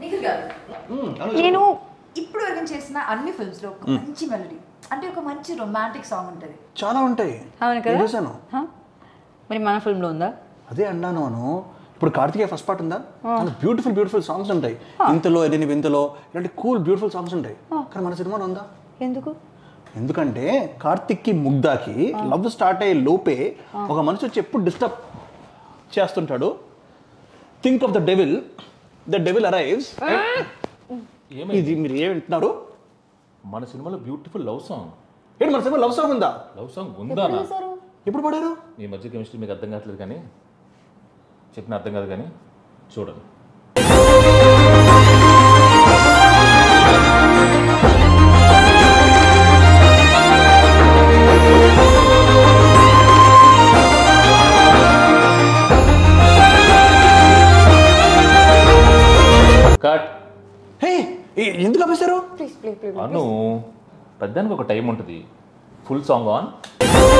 నిఖిల్ గారు నేను ఇప్పుడు వరకు చేసిన అన్ని ఫిల్మ్స్ లో ఒక మంచి మెలడీ అంటే ఒక మంచి రొమాంటిక్ సాంగ్ ఉంటుంది చాలా ఉంటాయి అవును కదా చూసాను హ? మరి మన ఫిల్మ్లో ఉందా అదే అన్నాను అను ఇప్పుడు కార్తికేయ ఫస్ట్ పార్ట్ ఉందా చాలా బ్యూటిఫుల్ బ్యూటిఫుల్ సాంగ్స్ ఉంటాయి ఇంతలో ఎదిని వింతలో ఇలాంటి కూల్ బ్యూటిఫుల్ సాంగ్స్ ఉంటాయి కానీ మన సినిమాలో ఉందా ఎందుకు ఎందుకంటే కార్తిక్కి ముగ్ధాకి లవ్ స్టార్ట్ అయ్యే లోపే ఒక మనిషి వచ్చి ఎప్పుడు డిస్టర్బ్ చేస్తుంటాడు think of the devil the devil arrives ఏమైంది ఇది మీరు ఏం వింటున్నారు మన సినిమాలో బ్యూటిఫుల్ లవ్ సాంగ్ ఏంటి మన సినిమా లవ్ సాంగ్ ఉందా లవ్ సాంగ్ ఉందా ఎప్పుడు పడారు మీ మధ్య కెమిస్ట్రీ మీకు అర్థం కావట్లేదు కానీ చెప్పిన అర్థం కాదు కానీ చూడండి కట్ హే ఏ- ఎందుకు ఆపేశారు ప్లీజ్ ప్లీజ్ ప్లీజ్ అను పెద్దానికి ఒక టైం ఉంటుంది ఫుల్ సాంగ్ ఆన్